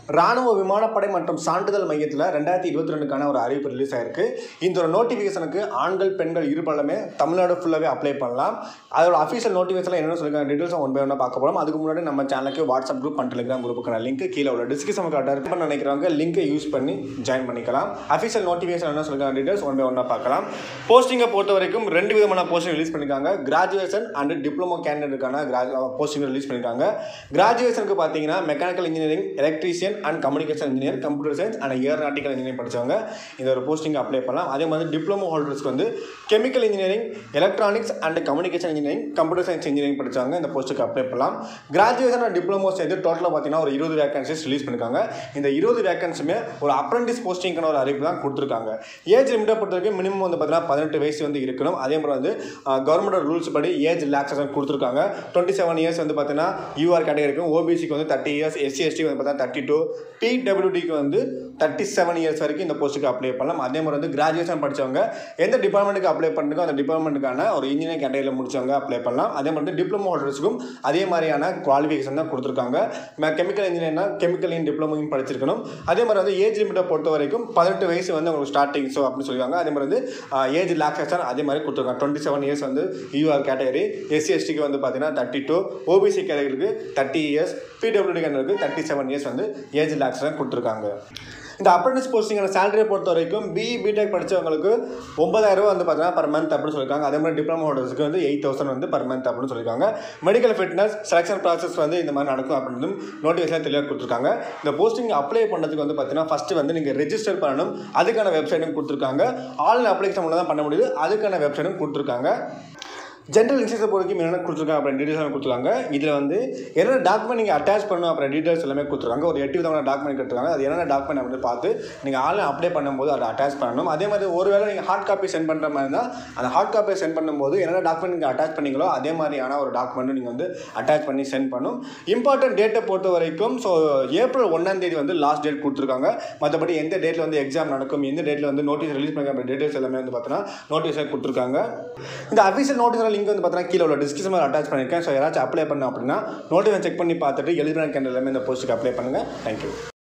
ராணுவ விமானப்படை மற்றும் சான்றிதழ் மையத்தில் ரெண்டாயிரத்தி இருபத்தி ரெண்டுக்கான ஒரு அறிவிப்பு ரிலீஸ் ஆயிருக்கு இந்த ஒரு நோட்டிஃபிகேஷனுக்கு ஆண்கள் பெண்கள் இருபாலுமே தமிழ்நாடு ஃபுல்லாகவே அப்ளை பண்ணலாம் அதோட அஃபீஷியல் நோட்டிஃபிகேஷன் என்ன சொல்லிருக்காங்க டீட்டெயில்ஸ் ஒன் பை ஒன்றா பார்க்க போகிறோம் அதுக்கு முன்னாடி நம்ம சேனலுக்கு வாட்ஸ்அப் குரூப் அண்ட் டெலிகிராம் குரூப்புக்கான லிங்க் கீழே உள்ள டிஸ்கிரிப்ஷன் கார்டு பண்ண நினைக்கிறவங்க லிங்கை யூஸ் பண்ணி ஜாயின் பண்ணிக்கலாம் அஃபீஷியல் நோட்டிஃபிகேஷன் என்ன சொல்லிருக்காங்க டீட்டெயில்ஸ் ஒன் பை ஒன்றா பார்க்கலாம் போஸ்டிங்கை பொறுத்த வரைக்கும் ரெண்டு விதமான போஸ்டிங் ரிலீஸ் பண்ணியிருக்காங்க கிராஜுவேஷன் அண்ட் டிப்ளமோ கேண்டிடேட்டுக்கான போஸ்டிங் ரிலீஸ் பண்ணியிருக்காங்க கிராஜுவேஷனுக்கு பார்த்தீங்கன்னா mechanical engineering electrician and communication engineer computer science and aeronautical engineering படித்தவங்க இந்த ஒரு போஸ்டிங் அப்ளை பண்ணலாம் அதே மாதிரி டிப்ளமோ ஹோல்டர்ஸ்க்கு வந்து chemical engineering electronics and communication engineering computer science engineering படித்தவங்க இந்த போஸ்ட்டுக்கு அப்ளை பண்ணலாம் கிராஜுவேஷன் அண்ட் டிப்ளமோ சேர்த்து டோட்டலாக பார்த்தீங்கன்னா ஒரு இருபது வேகன்சிஸ் ரிலீஸ் பண்ணியிருக்காங்க இந்த இருபது வேகன்சியுமே ஒரு அப்ரண்டிஸ் போஸ்டிங்கான ஒரு அறிவிப்பு தான் கொடுத்துருக்காங்க ஏஜ் லிமிட்டை பொறுத்த வரைக்கும் மினிமம் வந்து பார்த்தீங்கன்னா பதினெட்டு வயசு வந்து இருக்கணும் அதே மாதிரி வந்து கவர்மெண்ட் ரூல்ஸ் படி ஏஜ் ரிலாக்ஸேஷன் கொடுத்துருக்காங்க டுவெண்ட்டி செவன் இயர்ஸ் வந்து பார்த்தீங்கன்னா யூஆர் கேட்டகரிக்கும் ஓபிசிக்கு வந்து தேர்ட்டி இயர்ஸ் எஸ்சி எஸ்டி வந்து பார்த்தீங்கன்னா தேர்ட்டி டூ பிடபிள்யூடிக்கு வந்து தேர்ட்டி செவன் இயர்ஸ் வரைக்கும் இந்த போஸ்ட்டுக்கு அப்ளை பண்ணலாம் அதே மாதிரி வந்து கிராஜுவேஷன் படித்தவங்க எந்த டிபார்ட்மெண்ட்டுக்கு அப்ளை பண்ணுறோ அந்த டிபார்ட்மெண்ட்டுக்கான ஒரு இன்ஜினியரிங் கேட்டகரியில் முடிச்சவங்க அப்ளை பண்ணலாம் அதே மாதிரி வந்து டிப்ளமோ ஹோல்டர்ஸுக்கும் அதே மாதிரியான குவாலிஃபிகேஷன் தான் கொடுத்துருக்காங்க கெமிக்கல் இன்ஜினியர்னா கெமிக்கல் இன் டிப்ளமோயும் படிச்சிருக்கணும் அதே மாதிரி வந்து ஏஜ் லிமிட்டை பொறுத்த வரைக்கும் பதினெட்டு வயசு வந்து உங்களுக்கு ஸ்டார்டிங் ஸோ அப்படின்னு சொல்லுவாங்க அதே மாதிரி வந்து ஏஜ் ரிலாக்ஸேஷன் அதே மாதிரி கொடுத்துருக்காங்க டுவெண்ட்டி செவன் இயர்ஸ் வந்து யூஆர் கேட்டகரி எஸ்சி எஸ்டிக்கு வந்து பார்த்தீங்கன்னா தேர்ட்டி டூ ஓபிசி கேட்டகரிக்கு தேர்ட்டி இயர்ஸ் பிடபிள்யூடி கேட்டகரிக்கு தேர்ட்டி செவன் இயர்ஸ் வந்து ஏஜ் ரிலாக்ஸேஷன் கொடுத்துருக்காங்க இந்த அப்ரண்டிஸ் போஸ்டிங்கான சேலரியை பொறுத்த வரைக்கும் பிஇ பிடெக் படித்தவங்களுக்கு ஒன்பதாயிரம் ரூபா வந்து பார்த்தீங்கன்னா பர் மந்த் அப்படின்னு சொல்லியிருக்காங்க அதே மாதிரி டிப்ளமோ ஹோல்டர்ஸ்க்கு வந்து எயிட் தௌசண்ட் வந்து பர் மந்த் அப்படின்னு சொல்லியிருக்காங்க மெடிக்கல் ஃபிட்னஸ் செலக்ஷன் ப்ராசஸ் வந்து இந்த மாதிரி நடக்கும் அப்படின்னு நோட்டிஃபிகேஷன் தெளிவாக கொடுத்துருக்காங்க இந்த போஸ்டிங் அப்ளை பண்ணுறதுக்கு வந்து பார்த்தீங்கன்னா ஃபஸ்ட்டு வந்து நீங்கள் ரெஜிஸ்டர் பண்ணணும் அதுக்கான வெப்சைட்டும் கொடுத்துருக்காங்க ஆன்லைன் அப்ளிகேஷன் மூலம் தான் பண்ண முடியுது அதுக்கான வெப்சைட்டும் கொடுத்துருக்காங்க ஜென்ரல் இன்சூரன்ஸை பொறுத்த வரைக்கும் என்னென்ன கொடுத்துருக்காங்க அப்புறம் டீட்டெயில்ஸ் கொடுத்துருக்காங்க இதில் வந்து என்னென்ன டாக்குமெண்ட் நீங்கள் அட்டாச் பண்ணணும் அப்புறம் டீட்டெயில்ஸ் எல்லாமே கொடுத்துருக்காங்க ஒரு எட்டு விதமான டாக்குமெண்ட் கொடுத்துருக்காங்க அது என்னென்ன டாக்குமெண்ட் அப்படின்னு பார்த்து நீங்கள் ஆன்லைன் அப்ளை பண்ணும்போது அதை அட்டாச் பண்ணணும் அதே மாதிரி ஒருவேளை நீங்கள் ஹார்ட் காப்பி சென்ட் பண்ணுற மாதிரி இருந்தால் அந்த ஹார்ட் காப்பியை சென்ட் பண்ணும்போது என்னென்ன டாக்குமெண்ட் நீங்கள் அட்டாச் பண்ணீங்களோ அதே மாதிரியான ஒரு டாக்குமெண்ட்டும் நீங்கள் வந்து அட்டாச் பண்ணி சென்ட் பண்ணும் இம்பார்ட்டன்ட் டேட்டை பொறுத்த வரைக்கும் ஸோ ஏப்ரல் ஒன்றாம் தேதி வந்து லாஸ்ட் டேட் கொடுத்துருக்காங்க மற்றபடி எந்த டேட்டில் வந்து எக்ஸாம் நடக்கும் எந்த டேட்டில் வந்து நோட்டீஸ் ரிலீஸ் பண்ணுற டீட்டெயில்ஸ் எல்லாமே வந்து பார்த்தீங்கன்னா நோட்டீஸாக கொடுத்துருக்காங்க இந்த அஃபீஷியல் நோட்டீஸ் லிங்க் வந்து பார்த்தீங்கன்னா கீழே உள்ள டிஸ்கிரிப்ஷனில் அட்டாச் பண்ணியிருக்கேன் ஸோ யாராச்சும் அப்ளை பண்ணோம் அப்படின்னா நோட்டிஃபிகேஷன் செக் பண்ணி பார்த்துட்டு எலிஜிபிள் கேண்டில் எல்லாமே இந்த போஸ்ட்டுக்கு அப்ளை பண்ணுங்கள் தேங்க்யூ